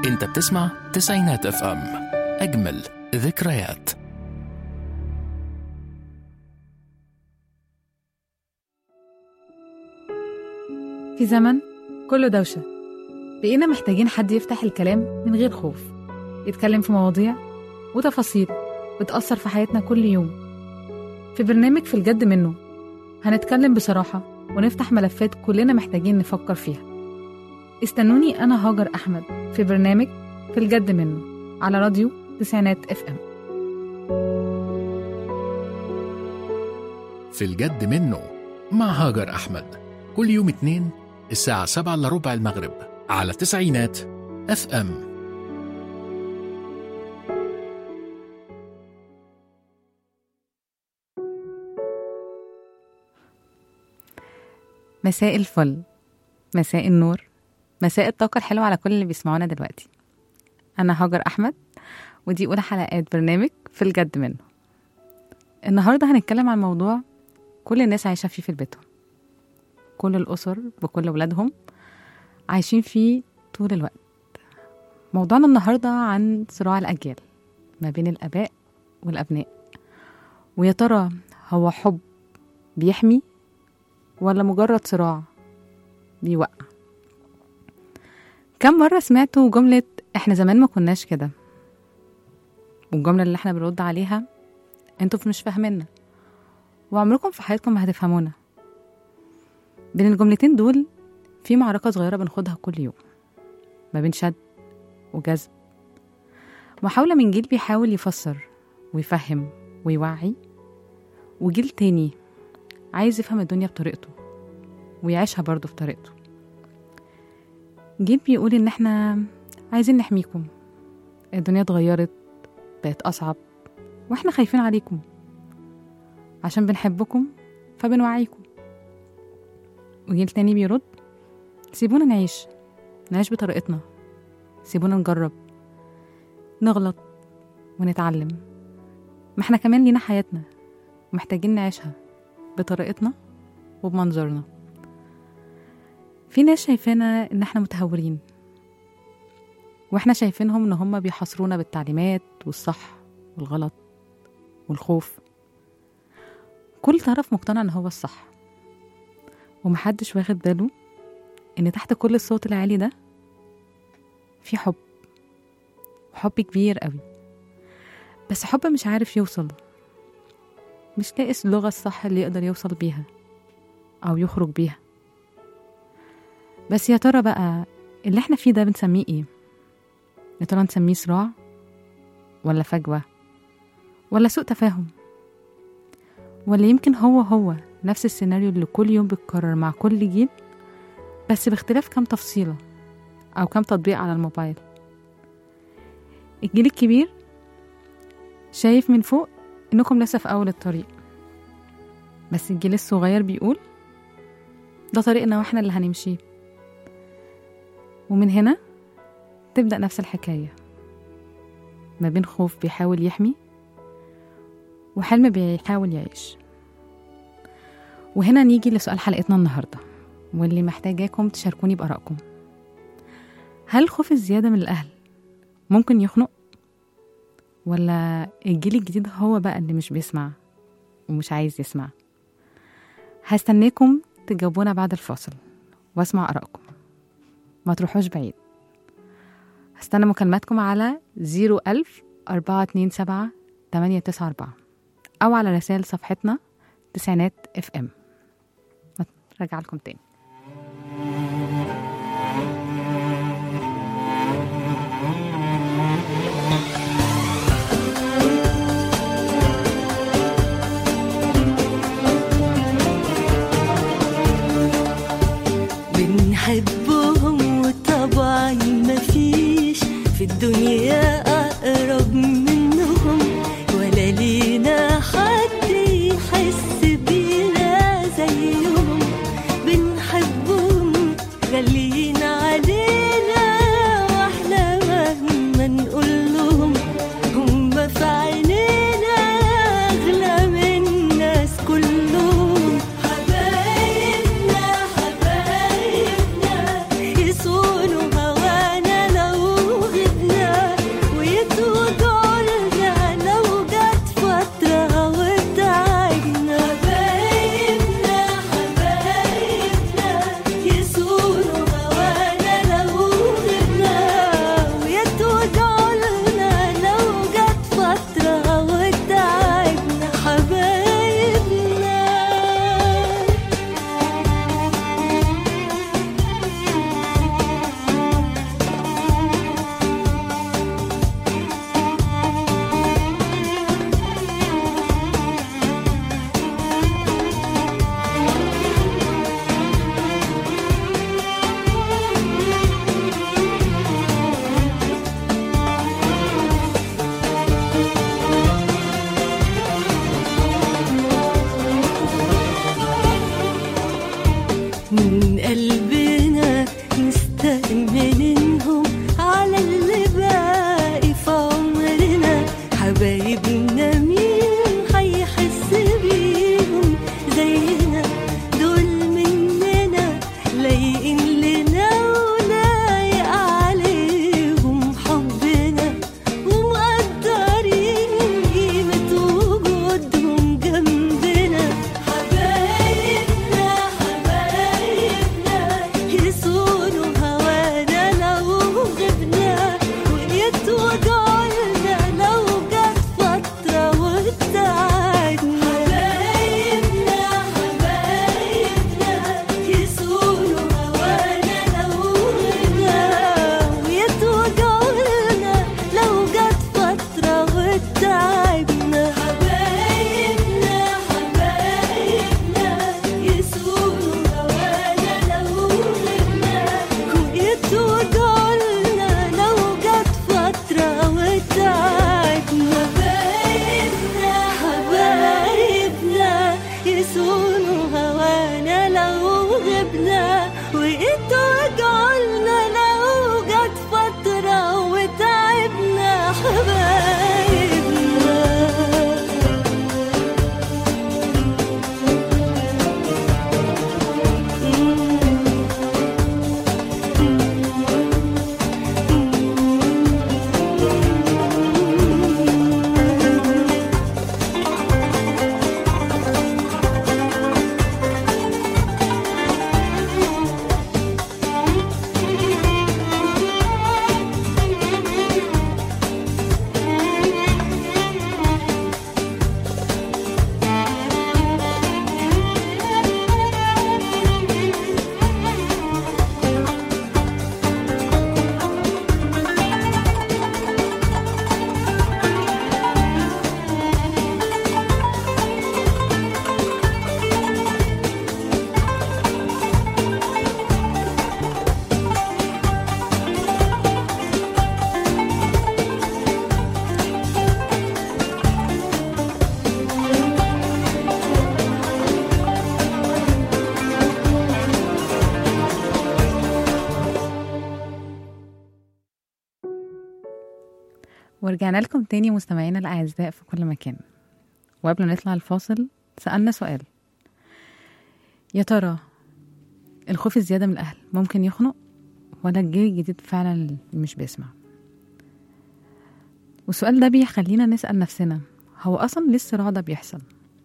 انت بتسمع تسعينات اف ام اجمل ذكريات في زمن كله دوشة بقينا محتاجين حد يفتح الكلام من غير خوف يتكلم في مواضيع وتفاصيل بتأثر في حياتنا كل يوم في برنامج في الجد منه هنتكلم بصراحة ونفتح ملفات كلنا محتاجين نفكر فيها استنوني أنا هاجر أحمد في برنامج في الجد منه على راديو تسعينات اف ام في الجد منه مع هاجر أحمد كل يوم اتنين الساعة سبعة إلا ربع المغرب على تسعينات اف ام مساء الفل مساء النور مساء الطاقة الحلوة على كل اللي بيسمعونا دلوقتي أنا هاجر أحمد ودي أولى حلقات برنامج في الجد منه النهاردة هنتكلم عن موضوع كل الناس عايشة فيه في بيتهم كل الأسر بكل ولادهم عايشين فيه طول الوقت موضوعنا النهاردة عن صراع الأجيال ما بين الآباء والأبناء ويا ترى هو حب بيحمي ولا مجرد صراع بيوقع كم مرة سمعتوا جملة احنا زمان ما كناش كده والجملة اللي احنا بنرد عليها انتوا مش فاهميننا وعمركم في حياتكم ما هتفهمونا بين الجملتين دول في معركة صغيرة بنخوضها كل يوم ما بين شد وجذب محاولة من جيل بيحاول يفسر ويفهم ويوعي وجيل تاني عايز يفهم الدنيا بطريقته ويعيشها برضه بطريقته جيل بيقول إن إحنا عايزين نحميكم الدنيا اتغيرت بقت أصعب وإحنا خايفين عليكم عشان بنحبكم فبنوعيكم وجيل تاني بيرد سيبونا نعيش نعيش بطريقتنا سيبونا نجرب نغلط ونتعلم ما احنا كمان لينا حياتنا ومحتاجين نعيشها بطريقتنا وبمنظورنا في ناس شايفانا ان احنا متهورين واحنا شايفينهم ان هم بيحاصرونا بالتعليمات والصح والغلط والخوف كل طرف مقتنع ان هو الصح ومحدش واخد باله ان تحت كل الصوت العالي ده في حب وحب كبير قوي بس حب مش عارف يوصل مش لاقي اللغة الصح اللي يقدر يوصل بيها أو يخرج بيها بس يا ترى بقى اللي احنا فيه ده بنسميه ايه يا ترى نسميه صراع ولا فجوة ولا سوء تفاهم ولا يمكن هو هو نفس السيناريو اللي كل يوم بيتكرر مع كل جيل بس باختلاف كام تفصيلة أو كام تطبيق على الموبايل الجيل الكبير شايف من فوق إنكم لسه في أول الطريق بس الجيل الصغير بيقول ده طريقنا واحنا اللي هنمشيه ومن هنا تبدأ نفس الحكاية ما بين خوف بيحاول يحمي وحلم بيحاول يعيش وهنا نيجي لسؤال حلقتنا النهاردة واللي محتاجاكم تشاركوني بآرائكم هل الخوف الزيادة من الأهل ممكن يخنق ولا الجيل الجديد هو بقى اللي مش بيسمع ومش عايز يسمع هستناكم تجاوبونا بعد الفاصل واسمع آرائكم ما تروحوش بعيد هستنى مكالماتكم على 01000 427 894 أو على رسائل صفحتنا تسعينات اف ام راجع لكم تاني بنحبهم وطبعا مفيش في الدنيا أقرب منهم ولا لينا حد يحس بينا زيهم بنحبهم من قلبنا مستأمنينهم على اللي باقي في عمرنا حبايبنا مين هيحس بيهم زينا دول مننا لايقين لنا ولايق عليهم حبنا ومقدرين قيمة وجودهم جنبنا حبايبنا حبايبنا يصونوا هوانا لو غبنا ويتوجعولنا لو جت فترة وتعبنا حبايبنا حبايبنا يصونوا هوانا لو غبنا ويتوجعولنا لو جت فترة وتعبنا حبايبنا حبايبنا يصونوا هوانا لو غبنا ويتوجعولنا لو جت فترة وتعبنا حبايبنا حبايبنا يصونوا هوانا لو غبنا ويتوجعولنا لو جت فترة وتعبنا حبايبنا ورجعنا لكم تاني مستمعينا الأعزاء في كل مكان وقبل ما نطلع الفاصل سألنا سؤال يا ترى الخوف الزيادة من الأهل ممكن يخنق ولا الجيل الجديد فعلا اللي مش بيسمع والسؤال ده بيخلينا نسأل نفسنا هو أصلا ليه الصراع ده بيحصل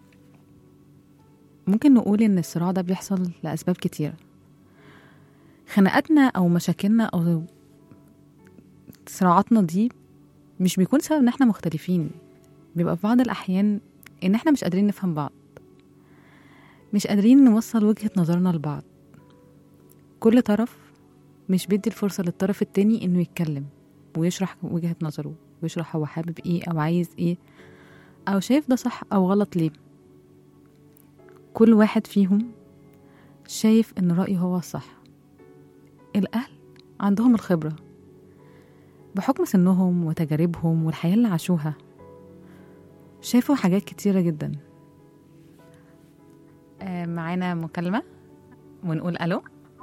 ممكن نقول إن الصراع ده بيحصل لأسباب كتيرة خناقاتنا أو مشاكلنا أو صراعاتنا دي مش بيكون سبب ان احنا مختلفين بيبقى في بعض الاحيان ان احنا مش قادرين نفهم بعض مش قادرين نوصل وجهة نظرنا لبعض كل طرف مش بيدي الفرصة للطرف التاني انه يتكلم ويشرح وجهة نظره ويشرح هو حابب ايه او عايز ايه او شايف ده صح او غلط ليه كل واحد فيهم شايف ان رأيه هو الصح الاهل عندهم الخبرة بحكم سنهم وتجاربهم والحياة اللي عاشوها شافوا حاجات كتيرة جدا آه، معانا مكالمة ونقول ألو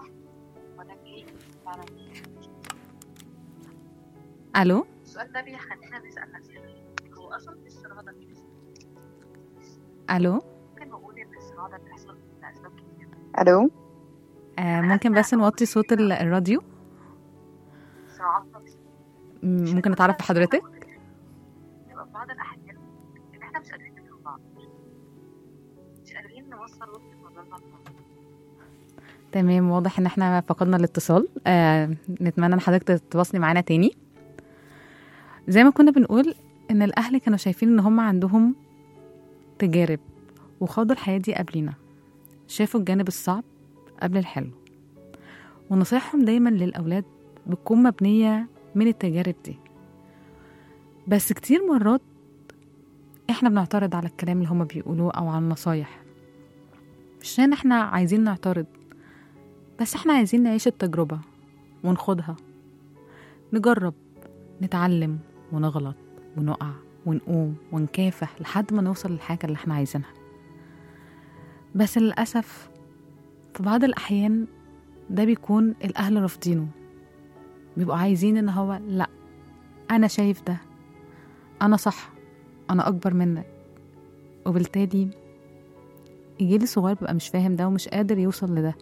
ألو السؤال ده بيخلينا نسأل نفسنا هو أصلا الصراع ده بيحصل ألو ممكن نقول إن الصراع ده بيحصل لأسباب كتير الو آه، ممكن بس نوطي صوت ال- الراديو صراعاتنا مش م- ممكن نتعرف بحضرتك بيبقى في بعض الأحيان إن إحنا مش قادرين نفهم بعض مش قادرين نوصل وجهة نظرنا لبعض تمام واضح ان احنا فقدنا الاتصال آه نتمنى ان حضرتك تتواصلي معانا تاني زي ما كنا بنقول ان الاهل كانوا شايفين ان هم عندهم تجارب وخاضوا الحياة دي قبلنا شافوا الجانب الصعب قبل الحلو ونصايحهم دايما للأولاد بتكون مبنية من التجارب دي بس كتير مرات احنا بنعترض على الكلام اللي هما بيقولوه او على النصايح مش عشان احنا عايزين نعترض بس احنا عايزين نعيش التجربة ونخوضها نجرب نتعلم ونغلط ونقع ونقوم ونكافح لحد ما نوصل للحاجة اللي احنا عايزينها بس للأسف في بعض الأحيان ده بيكون الأهل رافضينه بيبقوا عايزين إن هو لأ أنا شايف ده أنا صح أنا أكبر منك وبالتالي الجيل الصغير بيبقى مش فاهم ده ومش قادر يوصل لده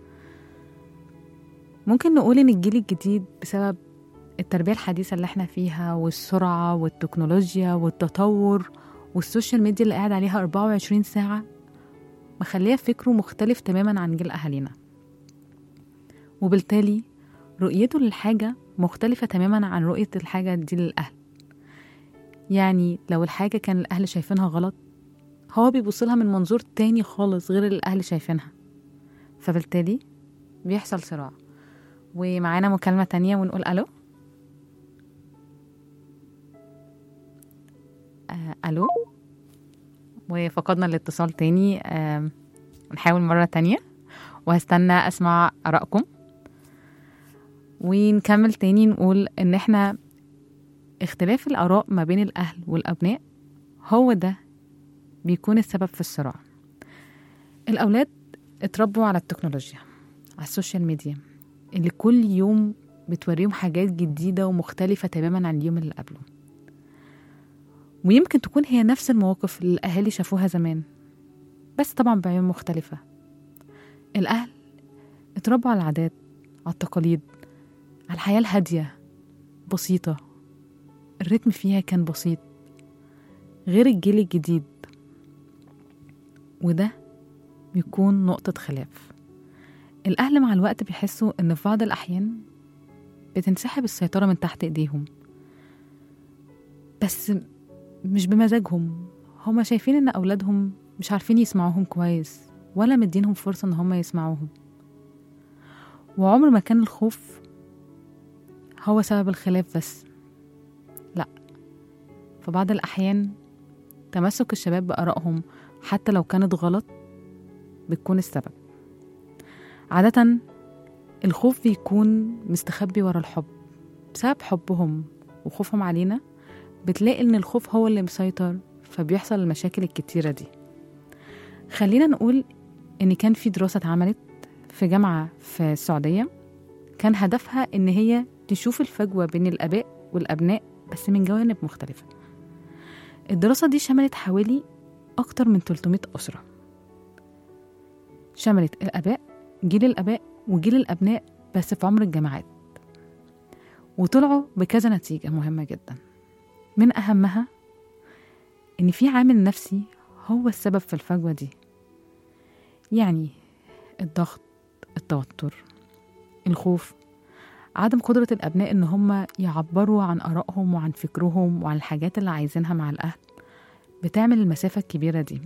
ممكن نقول إن الجيل الجديد بسبب التربية الحديثة اللي احنا فيها والسرعة والتكنولوجيا والتطور والسوشيال ميديا اللي قاعد عليها 24 ساعة مخليه فكره مختلف تماما عن جيل أهالينا وبالتالي رؤيته للحاجة مختلفة تماما عن رؤية الحاجة دي للأهل يعني لو الحاجة كان الأهل شايفينها غلط هو بيبص لها من منظور تاني خالص غير اللي الأهل شايفينها فبالتالي بيحصل صراع ومعانا مكالمة تانية ونقول ألو آه ألو وفقدنا الاتصال تاني آه نحاول مرة تانية وهستنى أسمع آرائكم ونكمل تاني نقول إن إحنا اختلاف الآراء ما بين الأهل والأبناء هو ده بيكون السبب في الصراع الأولاد اتربوا على التكنولوجيا على السوشيال ميديا اللي كل يوم بتوريهم حاجات جديدة ومختلفة تماما عن اليوم اللي قبله ويمكن تكون هي نفس المواقف اللي الأهالي شافوها زمان بس طبعا بعيون مختلفة الأهل اتربوا على العادات على التقاليد على الحياة الهادية بسيطة الريتم فيها كان بسيط غير الجيل الجديد وده بيكون نقطة خلاف الأهل مع الوقت بيحسوا إن في بعض الأحيان بتنسحب السيطرة من تحت إيديهم بس مش بمزاجهم هما شايفين إن أولادهم مش عارفين يسمعوهم كويس ولا مدينهم فرصة إن هما يسمعوهم وعمر ما كان الخوف هو سبب الخلاف بس لأ في بعض الأحيان تمسك الشباب بآرائهم حتى لو كانت غلط بتكون السبب عادة الخوف بيكون مستخبي ورا الحب بسبب حبهم وخوفهم علينا بتلاقي ان الخوف هو اللي مسيطر فبيحصل المشاكل الكتيرة دي خلينا نقول ان كان في دراسة اتعملت في جامعة في السعودية كان هدفها ان هي تشوف الفجوة بين الآباء والأبناء بس من جوانب مختلفة الدراسة دي شملت حوالي أكتر من 300 أسرة شملت الآباء جيل الآباء وجيل الأبناء بس في عمر الجامعات وطلعوا بكذا نتيجة مهمة جدا من أهمها إن في عامل نفسي هو السبب في الفجوة دي يعني الضغط التوتر الخوف عدم قدرة الأبناء إن هم يعبروا عن آرائهم وعن فكرهم وعن الحاجات اللي عايزينها مع الأهل بتعمل المسافة الكبيرة دي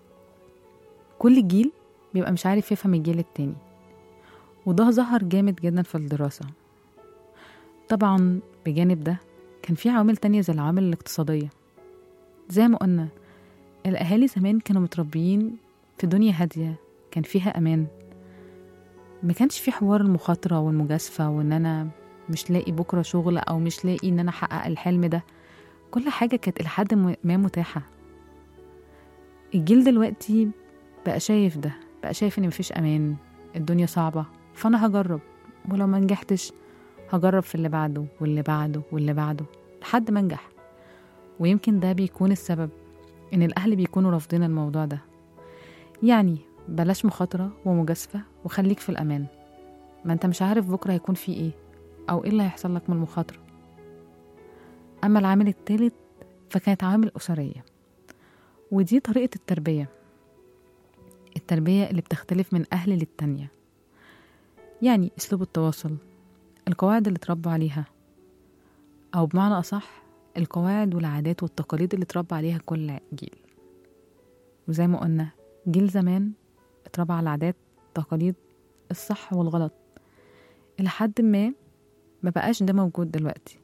كل جيل بيبقى مش عارف يفهم الجيل التاني وده ظهر جامد جدا في الدراسة طبعا بجانب ده كان في عوامل تانية زي العوامل الاقتصادية زي ما قلنا الأهالي زمان كانوا متربيين في دنيا هادية كان فيها أمان ما كانش في حوار المخاطرة والمجازفة وإن أنا مش لاقي بكرة شغل أو مش لاقي إن أنا أحقق الحلم ده كل حاجة كانت إلى حد ما متاحة الجيل دلوقتي بقى شايف ده بقى شايف إن مفيش أمان الدنيا صعبة فأنا هجرب ولو ما نجحتش هجرب في اللي بعده واللي بعده واللي بعده لحد ما انجح ويمكن ده بيكون السبب إن الأهل بيكونوا رافضين الموضوع ده يعني بلاش مخاطرة ومجازفة وخليك في الأمان ما انت مش عارف بكرة هيكون في ايه أو ايه اللي هيحصل لك من المخاطرة أما العامل التالت فكانت عوامل أسرية ودي طريقة التربية التربية اللي بتختلف من أهل للتانية يعني أسلوب التواصل القواعد اللي اتربوا عليها أو بمعنى أصح القواعد والعادات والتقاليد اللي اتربى عليها كل جيل وزي ما قلنا جيل زمان اتربى على عادات تقاليد الصح والغلط إلى حد ما ما بقاش ده موجود دلوقتي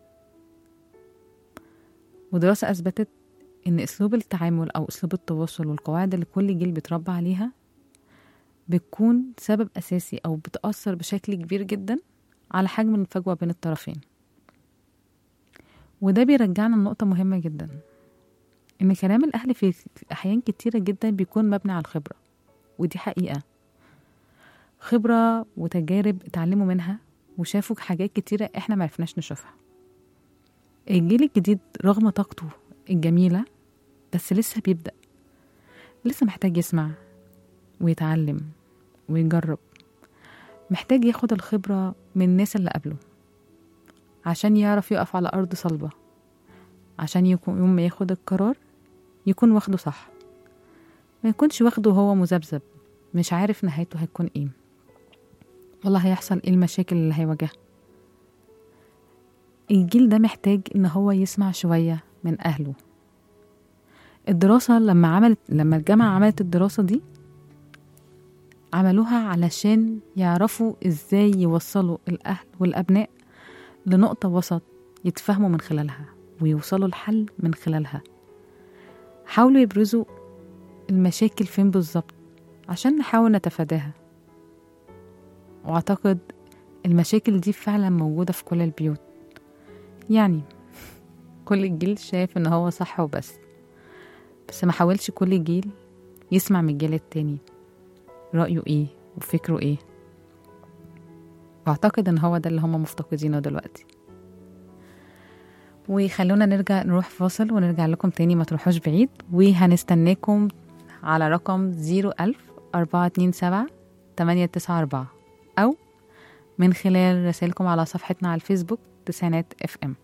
ودراسة أثبتت إن أسلوب التعامل أو أسلوب التواصل والقواعد اللي كل جيل بيتربى عليها بتكون سبب أساسي أو بتأثر بشكل كبير جدا على حجم الفجوة بين الطرفين وده بيرجعنا لنقطة مهمة جدا إن كلام الأهل في أحيان كتيرة جدا بيكون مبني على الخبرة ودي حقيقة خبرة وتجارب اتعلموا منها وشافوا حاجات كتيرة احنا معرفناش نشوفها الجيل الجديد رغم طاقته الجميلة بس لسه بيبدأ لسه محتاج يسمع ويتعلم ويجرب محتاج ياخد الخبرة من الناس اللي قبله عشان يعرف يقف على أرض صلبة عشان يكون يوم ما ياخد القرار يكون واخده صح ما يكونش واخده هو مذبذب مش عارف نهايته هتكون ايه والله هيحصل ايه المشاكل اللي هيواجهها الجيل ده محتاج ان هو يسمع شوية من اهله الدراسة لما عملت لما الجامعة عملت الدراسة دي عملوها علشان يعرفوا ازاي يوصلوا الاهل والابناء لنقطة وسط يتفهموا من خلالها ويوصلوا الحل من خلالها حاولوا يبرزوا المشاكل فين بالظبط عشان نحاول نتفاداها واعتقد المشاكل دي فعلا موجودة في كل البيوت يعني كل الجيل شايف ان هو صح وبس بس ما حاولش كل جيل يسمع من الجيل التاني رأيه ايه وفكره ايه واعتقد ان هو ده اللي هم مفتقدينه دلوقتي وخلونا نرجع نروح فاصل ونرجع لكم تاني ما تروحوش بعيد وهنستناكم على رقم 01000 427 894 أو من خلال رسائلكم على صفحتنا على الفيسبوك تسعينات اف ام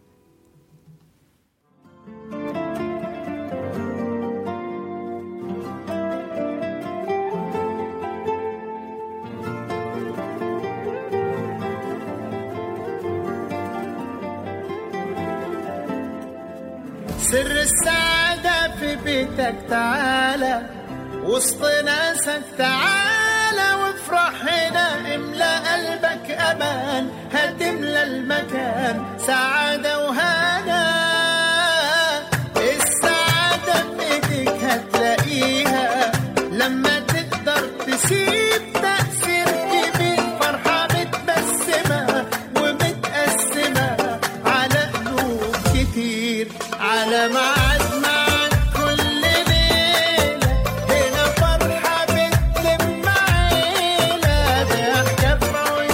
سر السعادة في بيتك تعالى وسط ناسك تعالى وافرح هنا املى قلبك امان هتملى المكان سعادة وهنا السعادة بإيديك هتلاقيها لما تقدر تسيب تأثير كبير فرحة متبسمة ومتقسمة على قلوب كتير على ميعاد معاك كل ليلة هنا فرحة بتلم عيلة ضحكة في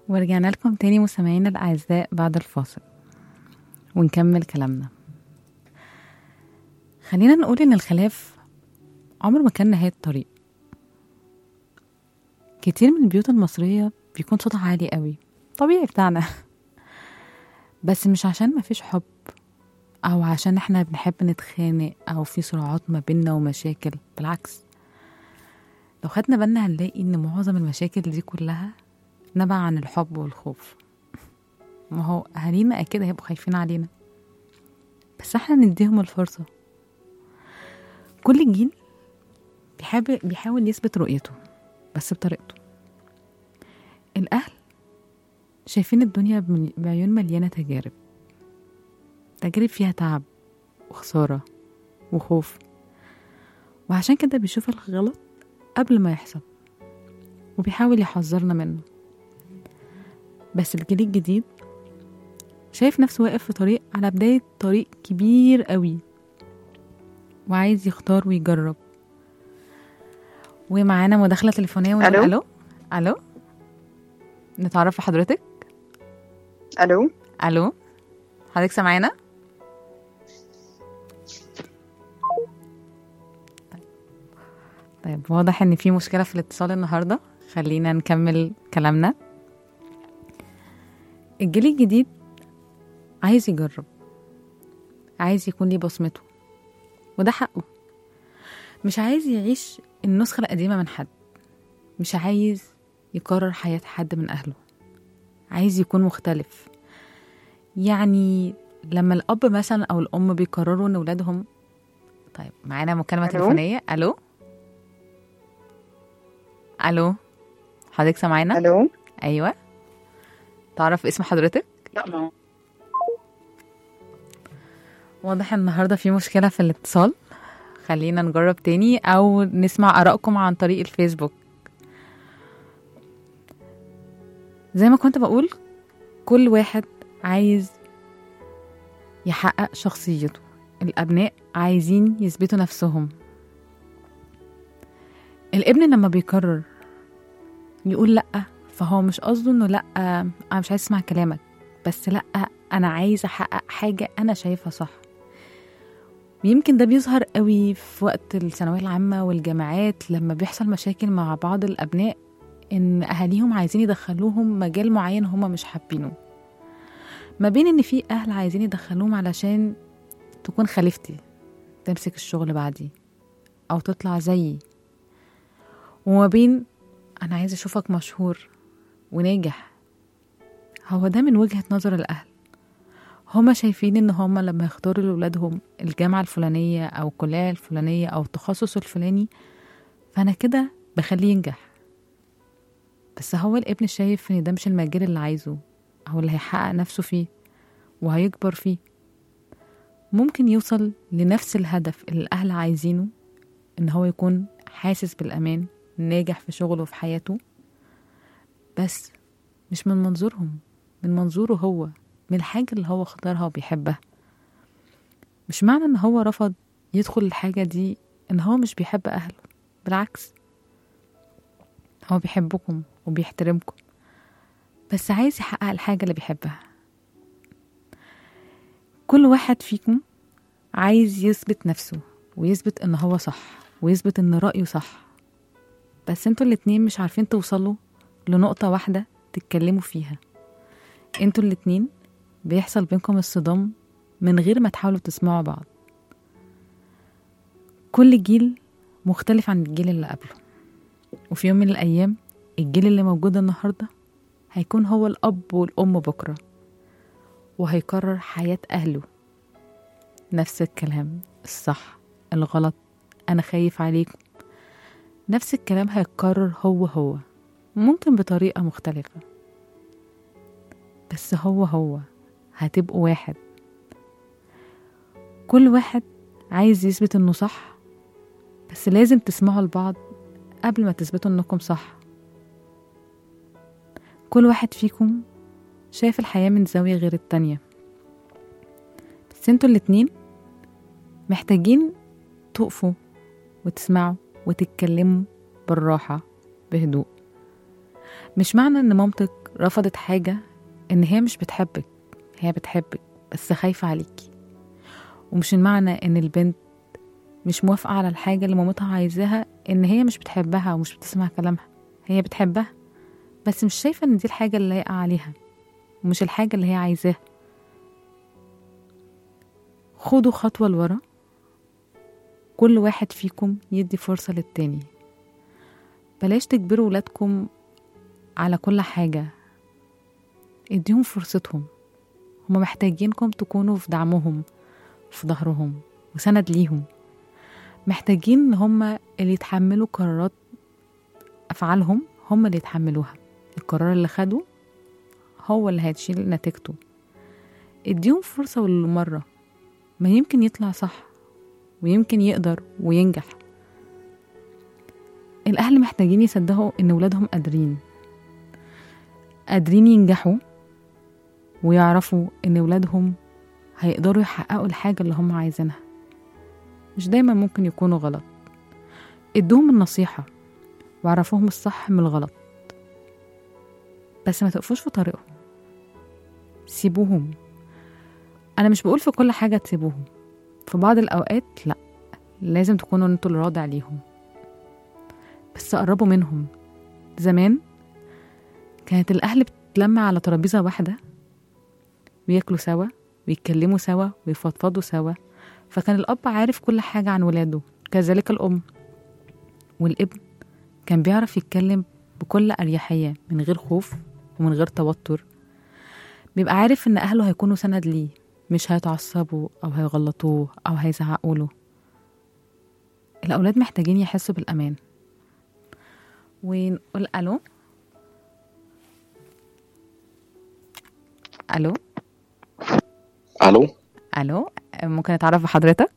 ورجعنا لكم تاني مستمعينا الأعزاء بعد الفاصل ونكمل كلامنا خلينا نقول إن الخلاف عمر ما كان نهاية طريق كتير من البيوت المصرية بيكون صوتها عالي قوي طبيعي بتاعنا بس مش عشان مفيش حب أو عشان احنا بنحب نتخانق أو في صراعات ما بيننا ومشاكل بالعكس لو خدنا بالنا هنلاقي إن معظم المشاكل دي كلها نبع عن الحب والخوف ما هو أهالينا أكيد هيبقوا خايفين علينا بس احنا نديهم الفرصة كل جيل بيحب بيحاول يثبت رؤيته بس بطريقته الأهل شايفين الدنيا بم- بعيون مليانة تجارب تجارب فيها تعب وخسارة وخوف وعشان كده بيشوف الغلط قبل ما يحصل وبيحاول يحذرنا منه بس الجيل الجديد شايف نفسه واقف في طريق على بداية طريق كبير قوي وعايز يختار ويجرب ومعانا مداخلة تليفونية ونقول ألو؟ ألو ألو نتعرف لحضرتك الو ألو حضرتك سامعانا طيب. طيب واضح ان في مشكلة في الاتصال النهاردة خلينا نكمل كلامنا الجيل الجديد عايز يجرب عايز يكون ليه بصمته وده حقه مش عايز يعيش النسخة القديمة من حد مش عايز يكرر حياة حد من أهله عايز يكون مختلف يعني لما الأب مثلا أو الأم بيقرروا إن ولادهم طيب معانا مكالمة ألو؟ تليفونية ألو ألو حضرتك سامعانا؟ الو أيوة تعرف اسم حضرتك؟ لا ما واضح إن النهاردة في مشكلة في الاتصال خلينا نجرب تاني أو نسمع آرائكم عن طريق الفيسبوك زي ما كنت بقول كل واحد عايز يحقق شخصيته الأبناء عايزين يثبتوا نفسهم الابن لما بيقرر يقول لأ فهو مش قصده انه لأ أنا مش عايز اسمع كلامك بس لأ أنا عايز أحقق حاجة أنا شايفها صح ويمكن ده بيظهر قوي في وقت الثانوية العامة والجامعات لما بيحصل مشاكل مع بعض الأبناء إن أهاليهم عايزين يدخلوهم مجال معين هما مش حابينه ما بين إن في أهل عايزين يدخلوهم علشان تكون خليفتي تمسك الشغل بعدي أو تطلع زيي وما بين أنا عايز أشوفك مشهور وناجح هو ده من وجهة نظر الأهل هما شايفين إن هما لما يختاروا لأولادهم الجامعة الفلانية أو الكلية الفلانية أو التخصص الفلاني فأنا كده بخليه ينجح بس هو الابن شايف إن ده مش المجال اللي عايزه أو اللي هيحقق نفسه فيه وهيكبر فيه ممكن يوصل لنفس الهدف اللي الأهل عايزينه إن هو يكون حاسس بالأمان ناجح في شغله وفي حياته بس مش من منظورهم من منظوره هو من الحاجة اللي هو اختارها وبيحبها مش معنى ان هو رفض يدخل الحاجة دي ان هو مش بيحب اهله بالعكس هو بيحبكم وبيحترمكم بس عايز يحقق الحاجة اللي بيحبها كل واحد فيكم عايز يثبت نفسه ويثبت ان هو صح ويثبت ان رأيه صح بس انتوا الاتنين مش عارفين توصلوا لنقطة واحدة تتكلموا فيها انتوا الاتنين بيحصل بينكم الصدام من غير ما تحاولوا تسمعوا بعض كل جيل مختلف عن الجيل اللي قبله وفي يوم من الأيام الجيل اللي موجود النهاردة هيكون هو الأب والأم بكرة وهيكرر حياة أهله نفس الكلام الصح الغلط أنا خايف عليكم نفس الكلام هيتكرر هو هو ممكن بطريقة مختلفة بس هو هو هتبقوا واحد كل واحد عايز يثبت انه صح بس لازم تسمعوا لبعض قبل ما تثبتوا انكم صح كل واحد فيكم شايف الحياة من زاوية غير التانية بس انتوا الاتنين محتاجين تقفوا وتسمعوا وتتكلموا بالراحة بهدوء مش معنى ان مامتك رفضت حاجة إن هي مش بتحبك هي بتحبك بس خايفة عليكي ومش المعنى إن البنت مش موافقة على الحاجة اللي مامتها عايزاها إن هي مش بتحبها ومش بتسمع كلامها هي بتحبها بس مش شايفة إن دي الحاجة اللي لايقة عليها ومش الحاجة اللي هي عايزاها خدوا خطوة لورا كل واحد فيكم يدي فرصة للتاني بلاش تجبروا ولادكم على كل حاجة اديهم فرصتهم هما محتاجينكم تكونوا في دعمهم في ظهرهم وسند ليهم محتاجين ان هما اللي يتحملوا قرارات افعالهم هما اللي يتحملوها القرار اللي خدوه هو اللي هتشيل نتيجته اديهم فرصة مرة ما يمكن يطلع صح ويمكن يقدر وينجح الأهل محتاجين يصدقوا إن ولادهم قادرين قادرين ينجحوا ويعرفوا إن ولادهم هيقدروا يحققوا الحاجة اللي هم عايزينها مش دايما ممكن يكونوا غلط ادوهم النصيحة وعرفوهم الصح من الغلط بس ما تقفوش في طريقهم سيبوهم أنا مش بقول في كل حاجة تسيبوهم في بعض الأوقات لأ لازم تكونوا انتوا اللي راضي عليهم بس قربوا منهم زمان كانت الأهل بتتلمع على ترابيزة واحدة وياكلوا سوا ويتكلموا سوا ويفضفضوا سوا فكان الأب عارف كل حاجة عن ولاده كذلك الأم والابن كان بيعرف يتكلم بكل أريحية من غير خوف ومن غير توتر بيبقى عارف إن أهله هيكونوا سند ليه مش هيتعصبوا أو هيغلطوه أو هيزعقوا له الأولاد محتاجين يحسوا بالأمان ونقول ألو ألو الو ألو ممكن أتعرف بحضرتك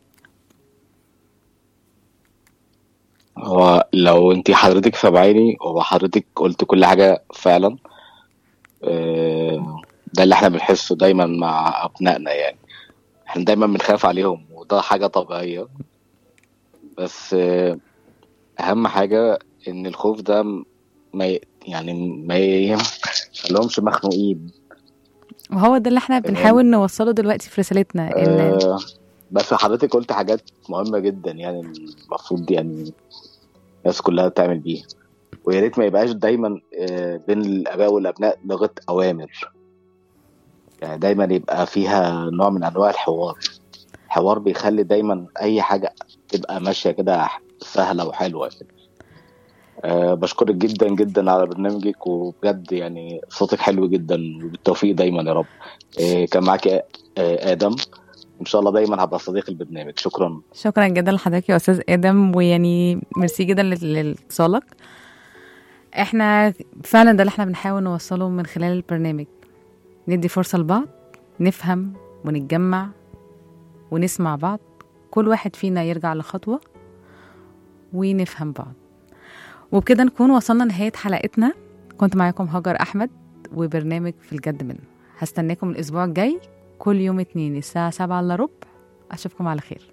هو لو انت حضرتك سامعاني هو حضرتك قلت كل حاجة فعلا آه، ده اللي احنا بنحسه دايما مع ابنائنا يعني احنا دايما بنخاف عليهم وده حاجة طبيعية بس آه، اهم حاجة ان الخوف ده ما ي- يعني ما يخليهمش مخنوقين وهو ده اللي احنا بنحاول نوصله دلوقتي في رسالتنا إن آه، بس حضرتك قلت حاجات مهمة جدا يعني المفروض يعني الناس كلها تعمل بيها ويا ريت ما يبقاش دايما آه، بين الآباء والأبناء لغة أوامر يعني دايما يبقى فيها نوع من أنواع الحوار الحوار بيخلي دايما أي حاجة تبقى ماشية كده سهلة وحلوة يعني. أه بشكرك جدا جدا على برنامجك وبجد يعني صوتك حلو جدا وبالتوفيق دايما يا رب أه كان معاكي آه، آدم ان شاء الله دايما هبقى صديق البرنامج شكرا شكرا جدا لحضرتك يا استاذ ادم ويعني ميرسي جدا لل- لاتصالك احنا فعلا ده اللي احنا بنحاول نوصله من خلال البرنامج ندي فرصة لبعض نفهم ونتجمع ونسمع بعض كل واحد فينا يرجع لخطوة ونفهم بعض وبكده نكون وصلنا نهاية حلقتنا كنت معاكم هاجر أحمد وبرنامج في الجد منه هستناكم الأسبوع الجاي كل يوم اتنين الساعة سبعة إلا ربع أشوفكم على خير